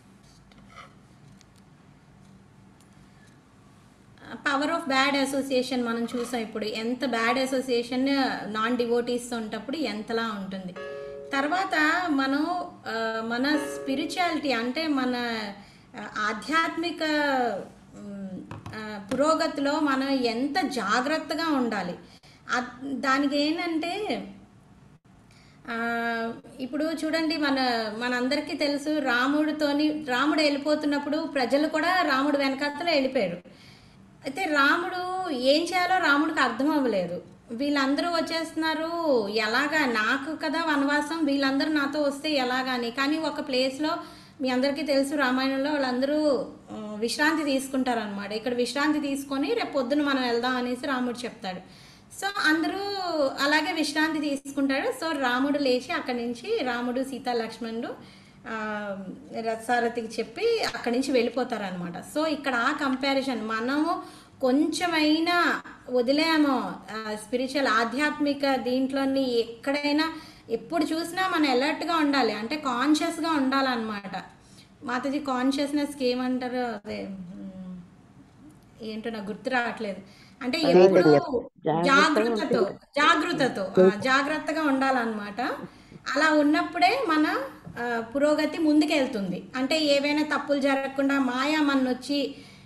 power of bad association మనం చూసాం ఇప్పుడు ఎంత బ్యాడ్ అసోసియేషన్ నాన్ డివోటీస్ ఉంటప్పుడు ఎంతలా ఉంటుంది తర్వాత మనం ఆ, మన స్పిరిచువాలిటీ అంటే మన ఆ, ఆధ్యాత్మిక మ్, ఆ, పురోగతిలో మనం ఎంత జాగ్రత్తగా ఉండాలి అద్- దానికి ఏంటంటే ఆ, ఇప్పుడు చూడండి మన మనందరికీ తెలుసు రాముడితోని రాముడు వెళ్ళిపోతున్నప్పుడు ప్రజలు కూడా రాముడు వెనకాతల వెళ్ళిపోయారు అయితే రాముడు ఏం చేయాలో రాముడికి అర్థం అవ్వలేదు వీళ్ళందరూ వచ్చేస్తున్నారు ఎలాగా నాకు కదా వనవాసం వీళ్ళందరూ నాతో వస్తే ఎలాగాని కానీ ఒక ప్లేస్లో మీ అందరికీ తెలుసు రామాయణంలో వాళ్ళందరూ ఆ, విశ్రాంతి తీసుకుంటారు అనమాట ఇక్కడ విశ్రాంతి తీసుకొని రేపు పొద్దున మనం వెళ్దాం అనేసి రాముడు చెప్తాడు సో అందరూ అలాగే విశ్రాంతి తీసుకుంటాడు సో రాముడు లేచి అక్కడి నుంచి రాముడు సీతా లక్ష్మణుడు ఆ, రథసారథికి చెప్పి అక్కడి నుంచి వెళ్ళిపోతారు అనమాట సో ఇక్కడ ఆ కంపారిజన్ మనము కొంచెమైనా వదిలేమో స్పిరిచువల్ ఆధ్యాత్మిక దీంట్లోని ఎక్కడైనా ఎప్పుడు చూసినా మనం అలర్ట్గా ఉండాలి అంటే కాన్షియస్గా ఉండాలన్నమాట మాతాజీ కాన్షియస్నెస్కి ఏమంటారు అదే ఉమ్, ఏంటో నాకు గుర్తు రావట్లేదు అంటే ఎప్పుడు జాగ్రత్తతో జాగ్రత్తతో ఆ, జాగ్రత్తగా ఉండాలన్నమాట అలా ఉన్నప్పుడే మన ఆ, పురోగతి ముందుకెళ్తుంది అంటే ఏవైనా తప్పులు జరగకుండా మాయా మన వచ్చి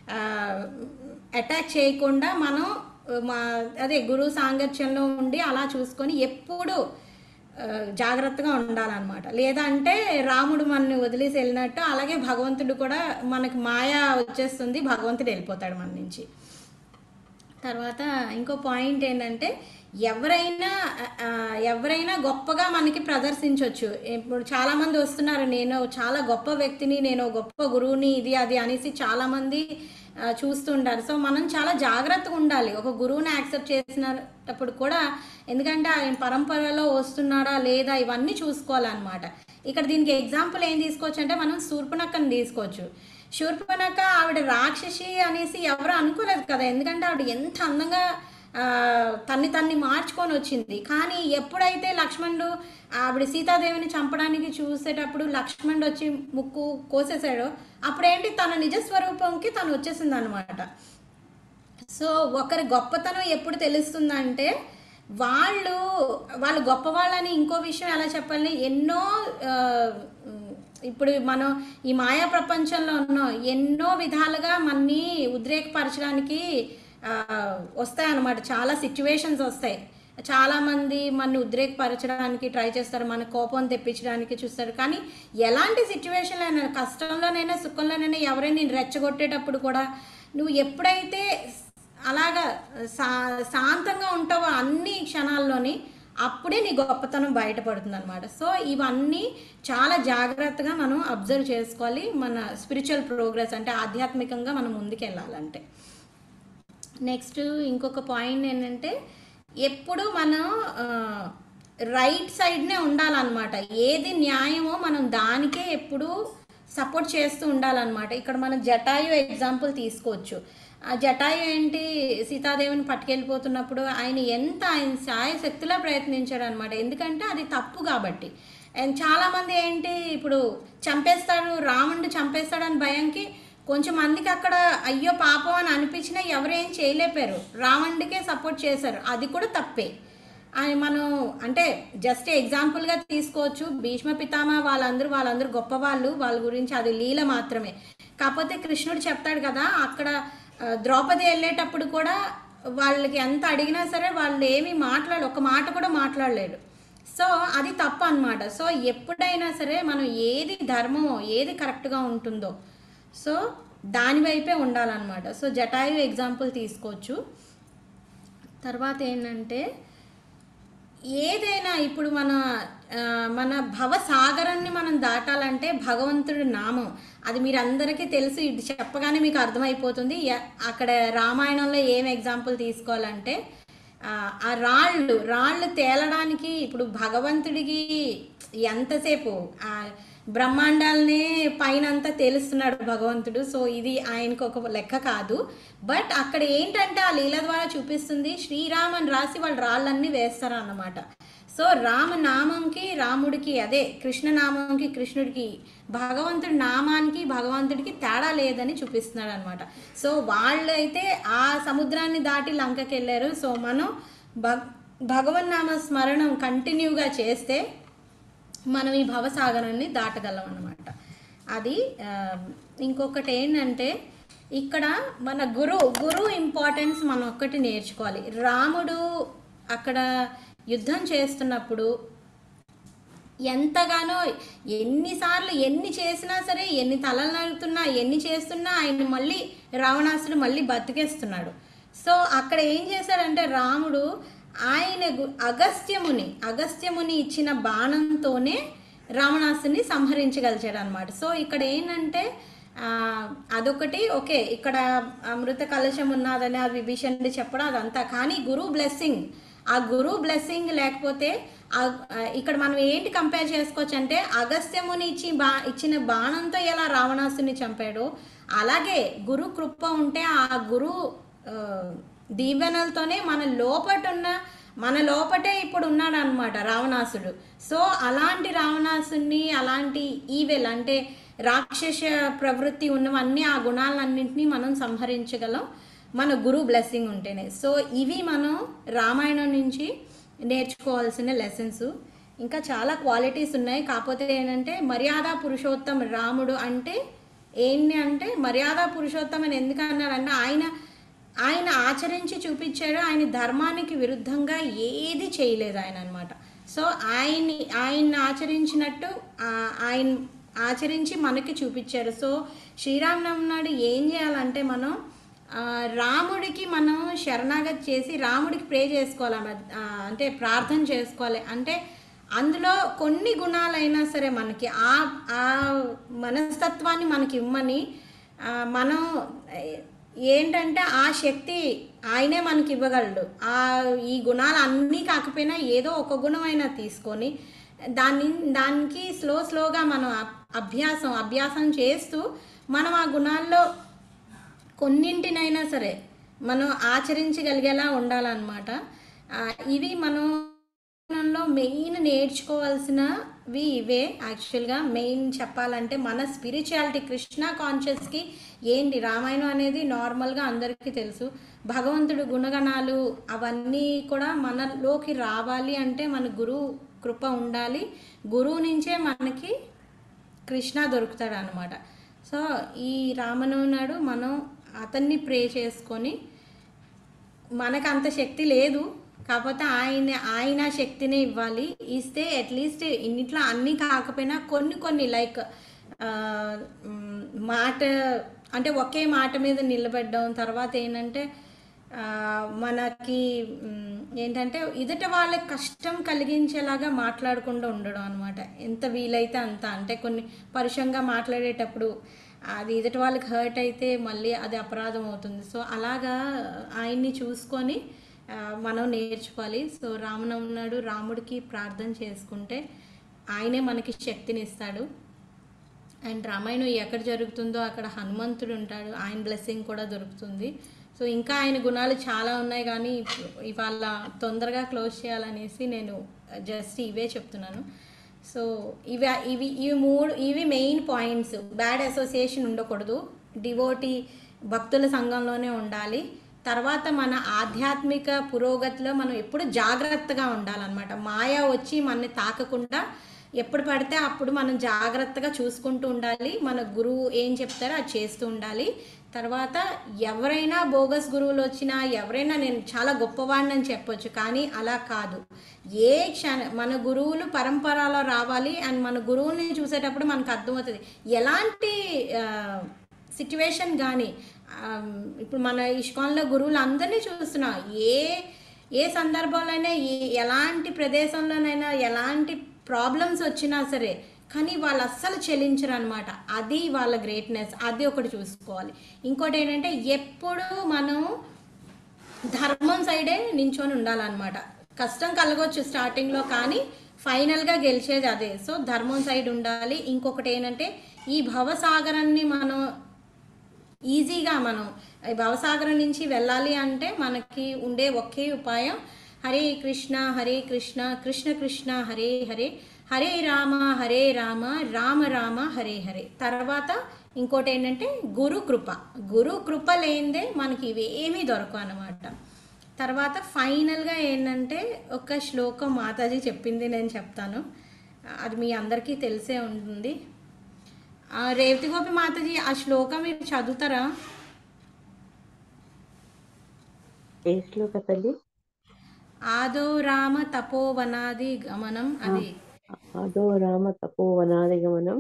అటాక్ చేయకుండా మనం ఆ, మా అదే గురువు సాంగత్యంలో ఉండి అలా చూసుకొని ఎప్పుడు ఆ, జాగ్రత్తగా ఉండాలన్నమాట లేదా అంటే రాముడు మనని వదిలేసి వెళ్ళినట్టు అలాగే భగవంతుడు కూడా మనకి మాయ వచ్చేస్తుంది భగవంతుడు వెళ్ళిపోతాడు మన నుంచి తర్వాత ఇంకో పాయింట్ ఏంటంటే ఎవరైనా ఆ, ఎవరైనా గొప్పగా మనకి ప్రదర్శించవచ్చు ఇప్పుడు చాలామంది వస్తున్నారు నేను చాలా గొప్ప వ్యక్తిని నేను గొప్ప గురువుని ఇది అది అనేసి చాలామంది ఆ, చూస్తుంటారు సో మనం చాలా జాగ్రత్తగా ఉండాలి ఒక గురువుని యాక్సెప్ట్ చేసినప్పుడు కూడా ఎందుకంటే ఆయన పరంపరలో వస్తున్నాడా లేదా ఇవన్నీ చూసుకోవాలన్నమాట ఇక్కడ దీనికి ఎగ్జాంపుల్ ఏం తీసుకోవచ్చు అంటే మనం శూర్పణక్కని తీసుకోవచ్చు శూర్పణక ఆవిడ రాక్షసి అనేసి ఎవరు అనుకోలేదు కదా ఎందుకంటే ఆవిడ ఎంత అందంగా ఆ, తన్ని తన్ని మార్చుకొని వచ్చింది కానీ ఎప్పుడైతే లక్ష్మణుడు ఆవిడ సీతాదేవిని చంపడానికి చూసేటప్పుడు లక్ష్మణుడు వచ్చి ముక్కు కోసేసాడో అప్పుడేంటి తన నిజ స్వరూపంకి తను వచ్చేసింది అనమాట సో ఒకరి గొప్పతనం ఎప్పుడు తెలుస్తుందంటే వాళ్ళు వాళ్ళు గొప్పవాళ్ళని ఇంకో విషయం ఎలా చెప్పాలి ఎన్నో ఆ, ఇప్పుడు మనం ఈ మాయా ప్రపంచంలో ఉన్నాం ఎన్నో విధాలుగా మనని ఉద్రేకపరచడానికి ఆ, వస్తాయన్నమాట చాలా సిచ్యువేషన్స్ వస్తాయి చాలా మంది మన ఉద్రేకపరచడానికి ట్రై చేస్తారు మన కోపం తెప్పించడానికి చూస్తారు కానీ ఎలాంటి సిచ్యువేషన్లో అయినా కష్టంలోనైనా సుఖంలోనైనా ఎవరైనా నేను రెచ్చగొట్టేటప్పుడు కూడా నువ్వు ఎప్పుడైతే అలాగా శా శాంతంగా ఉంటావో అన్ని క్షణాల్లోని అప్పుడే నీ గొప్పతనం బయటపడుతుంది అనమాట సో ఇవన్నీ చాలా జాగ్రత్తగా మనం అబ్జర్వ్ చేసుకోవాలి మన స్పిరిచువల్ ప్రోగ్రెస్ అంటే ఆధ్యాత్మికంగా మనం ముందుకెళ్ళాలంటే నెక్స్ట్ ఇంకొక పాయింట్ ఏంటంటే ఎప్పుడు మనం రైట్ సైడ్నే ఉండాలన్నమాట ఏది న్యాయమో మనం దానికే ఎప్పుడు సపోర్ట్ చేస్తూ ఉండాలన్నమాట ఇక్కడ మనం జటాయు ఎగ్జాంపుల్ తీసుకోవచ్చు ఆ జటాయు ఏంటి సీతాదేవిని పట్టుకెళ్ళిపోతున్నప్పుడు ఆయన ఎంత ఆయన సాయ శక్తిలా ప్రయత్నించాడు అనమాట ఎందుకంటే అది తప్పు కాబట్టి అండ్ చాలామంది ఏంటి ఇప్పుడు చంపేస్తాడు రావణుడు చంపేస్తాడని భయంకి కొంచెం మందికి అక్కడ అయ్యో పాపం అని అనిపించినా ఎవరేం చేయలేపారు రావణుడికే సపోర్ట్ చేశారు అది కూడా తప్పే అని మనం అంటే జస్ట్ ఎగ్జాంపుల్గా తీసుకోవచ్చు భీష్మ పితామహ వాళ్ళందరూ వాళ్ళందరూ గొప్పవాళ్ళు వాళ్ళ గురించి అది లీల మాత్రమే కాకపోతే కృష్ణుడు చెప్తాడు కదా అక్కడ ఆ, ద్రౌపది వెళ్ళేటప్పుడు కూడా వాళ్ళకి ఎంత అడిగినా సరే వాళ్ళు ఏమీ మాట్లాడ ఒక మాట కూడా మాట్లాడలేడు సో అది తప్పు అన్నమాట సో ఎప్పుడైనా సరే మనం ఏది ధర్మమో ఏది కరెక్ట్గా ఉంటుందో సో దాని వైపే ఉండాలన్నమాట సో జటాయు ఎగ్జాంపుల్ తీసుకోవచ్చు తర్వాత ఏంటంటే ఏదైనా ఇప్పుడు మన ఆ, మన భవసాగరాన్ని మనం దాటాలంటే భగవంతుడి నామం అది మీరు అందరికీ తెలుసు ఇది చెప్పగానే మీకు అర్థమైపోతుంది ఎ- అక్కడ రామాయణంలో ఏం ఎగ్జాంపుల్ తీసుకోవాలంటే ఆ, ఆ రాళ్ళు రాళ్ళు తేలడానికి ఇప్పుడు భగవంతుడికి ఎంతసేపు ఆ బ్రహ్మాండాలనే పైన అంతా తెలుస్తున్నాడు భగవంతుడు సో ఇది ఆయనకు ఒక లెక్క కాదు బట్ అక్కడ ఏంటంటే ఆ లీల ద్వారా చూపిస్తుంది శ్రీరామ్ అని రాసి వాళ్ళు రాళ్ళన్నీ వేస్తారు అన్నమాట సో రామ నామంకి రాముడికి అదే కృష్ణ నామంకి కృష్ణుడికి భగవంతుడి నామానికి భగవంతుడికి తేడా లేదని చూపిస్తున్నాడు అనమాట సో వాళ్ళైతే ఆ సముద్రాన్ని దాటి లంకకి వెళ్ళారు సో మనం భగ్ భగవన్నామ స్మరణం కంటిన్యూగా చేస్తే మనం ఈ భవసాగరాన్ని దాటగలం అన్నమాట అది ఆ, ఇంకొకటి ఏంటంటే ఇక్కడ మన గురు గురు ఇంపార్టెన్స్ మనం ఒక్కటి నేర్చుకోవాలి రాముడు అక్కడ యుద్ధం చేస్తున్నప్పుడు ఎంతగానో ఎన్నిసార్లు ఎన్ని చేసినా సరే ఎన్ని తలలు నరుకుతున్నా ఎన్ని చేస్తున్నా ఆయన మళ్ళీ రావణాసుడు మళ్ళీ బతికేస్తున్నాడు సో అక్కడ ఏం చేశాడంటే రాముడు ఆయన గు- అగస్త్యముని అగస్త్యముని ఇచ్చిన బాణంతోనే రావణాసుని సంహరించగలిచాడు అనమాట సో ఇక్కడ ఏంటంటే ఆ, అదొకటి ఓకే ఇక్కడ అమృత కలశం ఉన్నదని ఆ విభీషణుడు చెప్పడం అదంతా కానీ గురువు బ్లెస్సింగ్ ఆ గురువు బ్లెస్సింగ్ లేకపోతే ఆ- ఆ, ఇక్కడ మనం ఏంటి కంపేర్ చేసుకోవచ్చు అంటే అగస్త్యముని ఇచ్చి బా ఇచ్చిన బాణంతో ఎలా రావణాసుని చంపాడో అలాగే గురు కృప ఉంటే ఆ గురు ఆ, దీవెనలతోనే మన లోపట ఉన్న మన లోపటే ఇప్పుడు ఉన్నాడు అనమాట రావణాసుడు సో అలాంటి రావణాసుని అలాంటి ఈవెల్ అంటే రాక్షస ప్రవృత్తి ఉన్నవన్నీ ఆ గుణాలన్నింటినీ మనం సంహరించగలం మన గురు బ్లెస్సింగ్ ఉంటేనే సో ఇవి మనం రామాయణం నుంచి నేర్చుకోవాల్సిన లెసన్స్ ఇంకా చాలా క్వాలిటీస్ ఉన్నాయి కాకపోతే ఏంటంటే మర్యాద పురుషోత్తం రాముడు అంటే ఏంటి అంటే మర్యాద పురుషోత్తం అని ఎందుకు అన్నారంటే ఆయన ఆయన ఆచరించి చూపించాడు ఆయన ధర్మానికి విరుద్ధంగా ఏది చేయలేదు ఆయన అనమాట సో ఆయన్ని ఆయన్ని ఆచరించినట్టు ఆ- ఆయన ఆచరించి మనకి చూపించారు సో శ్రీరామనవమి నాడు ఏం చేయాలంటే మనం ఆ, రాముడికి మనం శరణాగతి చేసి రాముడికి ప్రే చేసుకోవాలి అన్నమాట. ఆ, అంటే ప్రార్థన చేసుకోవాలి అంటే అందులో కొన్ని గుణాలైనా సరే మనకి ఆ ఆ మనస్తత్వాన్ని మనకి ఇమ్మని ఆ, మనం ఏంటంటే ఆ శక్తి ఆయనే మనకి ఇవ్వగలడు ఆ ఈ గుణాలు అన్నీ కాకపోయినా ఏదో ఒక గుణమైనా తీసుకొని దాన్ని దానికి స్లో స్లోగా మనం అబ్- అభ్యాసం అభ్యాసం చేస్తూ మనం ఆ గుణాల్లో కొన్నింటినైనా సరే మనం ఆచరించగలిగేలా ఉండాలన్నమాట ఆ, ఇవి మనం రామాయణంలో మెయిన్ నేర్చుకోవాల్సినవి ఇవే యాక్చువల్గా మెయిన్ చెప్పాలంటే మన స్పిరిచువాలిటీ కృష్ణ కాన్షియస్కి ఏంటి రామాయణం అనేది నార్మల్గా అందరికీ తెలుసు భగవంతుడు గుణగణాలు అవన్నీ కూడా మనలోకి రావాలి అంటే మన గురువు కృప ఉండాలి గురువు నుంచే మనకి కృష్ణ దొరుకుతాడు అనమాట సో ఈ రామనవమి నాడు మనం అతన్ని ప్రే చేసుకొని మనకు అంత శక్తి లేదు కాకపోతే ఆయన ఆయన శక్తినే ఇవ్వాలి ఇస్తే అట్లీస్ట్ ఇన్నిట్లో అన్నీ కాకపోయినా కొన్ని కొన్ని లైక్ మాట అంటే ఒకే మాట మీద నిలబెట్టడం తర్వాత ఏంటంటే ఆ, మనకి మ్, ఏంటంటే ఎదుట వాళ్ళకి కష్టం కలిగించేలాగా మాట్లాడకుండా ఉండడం అనమాట ఎంత వీలైతే అంత అంటే కొన్ని పరుషంగా మాట్లాడేటప్పుడు అది ఎదుటి వాళ్ళకి హర్ట్ అయితే మళ్ళీ అది అపరాధం అవుతుంది సో అలాగా ఆయన్ని చూసుకొని ఆ, మనం నేర్చుకోవాలి సో రామనవమి నాడు రాముడికి ప్రార్థన చేసుకుంటే ఆయనే మనకి శక్తిని ఇస్తాడు అండ్ రామాయణం ఎక్కడ జరుగుతుందో అక్కడ హనుమంతుడు ఉంటాడు ఆయన బ్లెస్సింగ్ కూడా దొరుకుతుంది సో ఇంకా ఆయన గుణాలు చాలా ఉన్నాయి కానీ ఇప్పు- ఇవాళ తొందరగా క్లోజ్ చేయాలనేసి నేను జస్ట్ ఇవే చెప్తున్నాను సో ఇవి ఇవి ఇవి మూడు ఇవి మెయిన్ పాయింట్స్ బ్యాడ్ అసోసియేషన్ ఉండకూడదు డివోటీ భక్తుల సంఘంలోనే ఉండాలి తర్వాత మన ఆధ్యాత్మిక పురోగతిలో మనం ఎప్పుడు జాగ్రత్తగా ఉండాలన్నమాట మాయ వచ్చి మనని తాకకుండా ఎప్పుడు పడితే అప్పుడు మనం జాగ్రత్తగా చూసుకుంటూ ఉండాలి మన గురువు ఏం చెప్తారో అది చేస్తూ ఉండాలి తర్వాత ఎవరైనా బోగస్ గురువులు వచ్చినా ఎవరైనా నేను చాలా గొప్పవాడిని అని చెప్పొచ్చు కానీ అలా కాదు ఏ క్షణ మన గురువులు పరంపరలో రావాలి అండ్ మన గురువుని చూసేటప్పుడు మనకు అర్థమవుతుంది ఎలాంటి సిచ్యువేషన్ కానీ ఇప్పుడు మన ఇష్కాన్లో గురువులు అందరినీ చూస్తున్నాం ఏ ఏ సందర్భంలోనైనా ఏ ఎలాంటి ప్రదేశంలోనైనా ఎలాంటి ప్రాబ్లమ్స్ వచ్చినా సరే కానీ వాళ్ళు అస్సలు చెల్లించరు అనమాట అది వాళ్ళ గ్రేట్నెస్ అది ఒకటి చూసుకోవాలి ఇంకోటి ఏంటంటే ఎప్పుడు మనం ధర్మం సైడే నించొని ఉండాలన్నమాట కష్టం కలగవచ్చు స్టార్టింగ్లో కానీ ఫైనల్గా గెలిచేది అదే సో ధర్మం సైడ్ ఉండాలి ఇంకొకటి ఏంటంటే ఈ భవసాగరాన్ని మనం ఈజీగా మనం ఈ భవసాగరం నుంచి వెళ్ళాలి అంటే మనకి ఉండే ఒకే ఉపాయం హరే కృష్ణ హరే కృష్ణ కృష్ణ కృష్ణ హరే హరే హరే రామ హరే రామ రామ రామ హరే హరే తర్వాత ఇంకోటి ఏంటంటే గురు కృప గురు కృప లేనిదే మనకి ఇవేమీ దొరకవు అనమాట తర్వాత ఫైనల్గా ఏంటంటే ఒక శ్లోకం మాతాజీ చెప్పింది నేను చెప్తాను అది మీ అందరికీ తెలిసే ఉంటుంది ఆ, రేవతి గోపి మాతాజీ ఆ శ్లోకం మీరు చదువుతారా ఏ శ్లోక తల్లి ఆదో రామ తపోవనాది గమనం అది అదో రామ తపోవనాది గమనం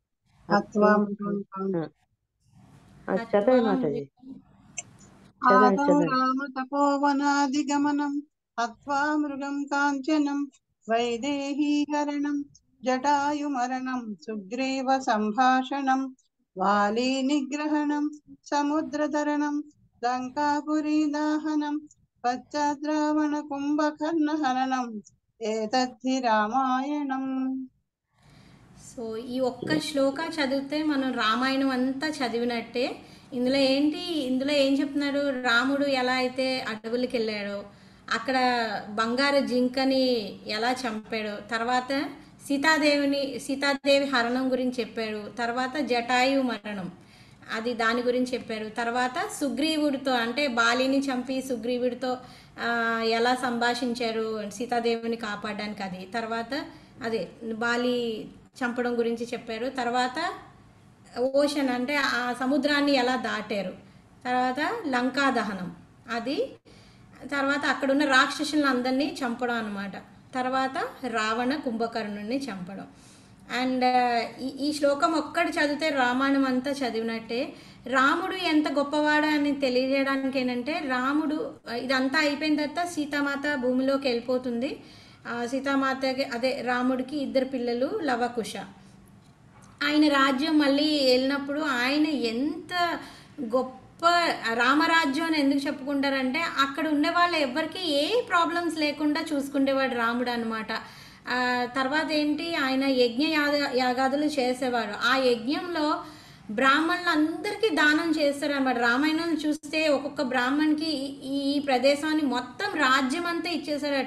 ఆ, చదవండి మాతాజీ చదవండి ఆదో చదవండి రామ తపోవనాదిగమనం హత్వా మృగం కాంచనం వైదేహీహరణం జటాయుమరణం సుగ్రీవ సంభాషణం వాలీ నిగ్రహణం సముద్రతరణం లంకాపురీ దాహనం పశ్చాద్రావణ కుంభకర్ణ హరణం ఏతద్ధి రామాయణం సో ఈ ఒక్క శ్లోక చదివితే మనం రామాయణం అంతా చదివినట్టే ఇందులో ఏంటి ఇందులో ఏం చెప్తున్నారు రాముడు ఎలా అయితే అడవులకి వెళ్ళాడో అక్కడ బంగారు జింకని ఎలా చంపాడో తర్వాత సీతాదేవిని సీతాదేవి హరణం గురించి చెప్పారు తర్వాత జటాయు మరణం అది దాని గురించి చెప్పారు తర్వాత సుగ్రీవుడితో అంటే బాలిని చంపి సుగ్రీవుడితో ఆ, ఎలా సంభాషించారు సీతాదేవిని కాపాడడానికి అది తర్వాత అదే బాలి చంపడం గురించి చెప్పారు తర్వాత ఓషన్ అంటే ఆ సముద్రాన్ని ఎలా దాటారు తర్వాత లంకా దహనం అది తర్వాత అక్కడున్న రాక్షసులను అందరినీ చంపడం అనమాట తర్వాత రావణ కుంభకర్ణుని చంపడం అండ్ ఈ ఈ శ్లోకం ఒక్కటి చదివితే రామాయణం అంతా చదివినట్టే రాముడు ఎంత గొప్పవాడు అని తెలియజేయడానికి ఏంటంటే రాముడు ఇదంతా అయిపోయిన తర్వాత సీతామాత భూమిలోకి వెళ్ళిపోతుంది ఆ సీతామాతకి అదే రాముడికి ఇద్దరు పిల్లలు లవకుశ ఆయన రాజ్యం మళ్ళీ వెళ్ళినప్పుడు ఆయన ఎంత గొప్ప రామరాజ్యం అని ఎందుకు చెప్పుకుంటారంటే అక్కడ ఉండే వాళ్ళు ఎవరికి ఏ ప్రాబ్లమ్స్ లేకుండా చూసుకునేవాడు రాముడు అనమాట తర్వాత ఏంటి ఆయన యజ్ఞ యాగ యాగాదులు చేసేవాడు ఆ యజ్ఞంలో బ్రాహ్మణులు అందరికీ దానం చేస్తారు అనమాట రామాయణం చూస్తే ఒక్కొక్క బ్రాహ్మణ్కి ఈ- ఈ ప్రదేశాన్ని మొత్తం రాజ్యం అంతా ఇచ్చేసారట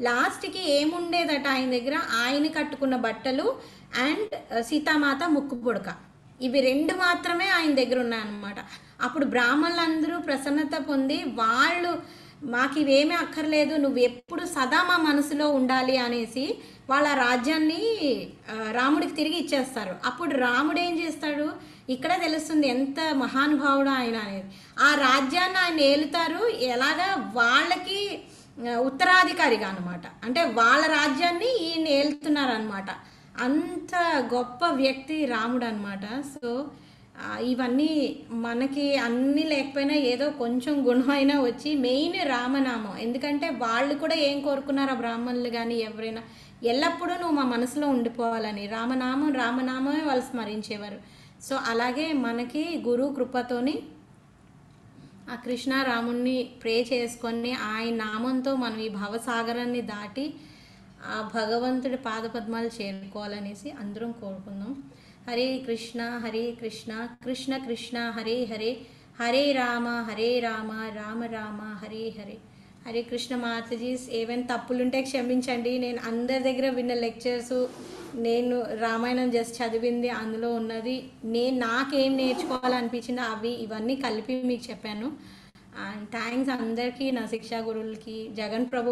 లాస్ట్కి ఏముండేదట ఆయన దగ్గర ఆయన కట్టుకున్న బట్టలు అండ్ సీతామాత ముక్కు పుడక ఇవి రెండు మాత్రమే ఆయన దగ్గర ఉన్నాయన్నమాట అప్పుడు బ్రాహ్మణులందరూ ప్రసన్నత పొంది వాళ్ళు మాకు ఇవేమీ అక్కర్లేదు నువ్వు ఎప్పుడు సదా మా మనసులో ఉండాలి అనేసి వాళ్ళ రాజ్యాన్ని ఆ, రాముడికి తిరిగి ఇచ్చేస్తారు అప్పుడు రాముడు ఏం చేస్తాడు ఇక్కడే తెలుస్తుంది ఎంత మహానుభావుడు ఆయన అనేది ఆ రాజ్యాన్ని ఆయన ఏలుతారు ఎలాగా వాళ్ళకి ఆ, ఉత్తరాధికారిగా అనమాట అంటే వాళ్ళ రాజ్యాన్ని ఈయన ఏలుతున్నారు అనమాట అంత గొప్ప వ్యక్తి రాముడు అనమాట సో ఆ, ఇవన్నీ మనకి అన్నీ లేకపోయినా ఏదో కొంచెం గుణమైనా వచ్చి మెయిన్ రామనామం ఎందుకంటే వాళ్ళు కూడా ఏం కోరుకున్నారు ఆ బ్రాహ్మణులు కానీ ఎవరైనా ఎల్లప్పుడూ నువ్వు మా మనసులో ఉండిపోవాలని రామనామం రామనామమే వాళ్ళు స్మరించేవారు సో అలాగే మనకి గురు కృపతోని ఆ కృష్ణ రాముణ్ణి ప్రే చేసుకొని ఆయన నామంతో మనం ఈ భవసాగరాన్ని దాటి ఆ భగవంతుడి పాదపద్మాలు చేరుకోవాలనేసి అందరం కోరుకుందాం హరే కృష్ణ హరే కృష్ణ కృష్ణ కృష్ణ హరే హరే హరే రామ హరే రామ రామ రామ హరే హరే హరే కృష్ణ మాతజీస్ ఏవైనా తప్పులుంటే క్షమించండి నేను అందరి దగ్గర విన్న లెక్చర్స్ నేను రామాయణం జస్ట్ చదివింది అందులో ఉన్నది నేను నాకేం నేర్చుకోవాలనిపించిందో అవి ఇవన్నీ కలిపి మీకు చెప్పాను అండ్ థ్యాంక్స్ అందరికీ నా శిక్షా గురువులకి జగన్ ప్రభు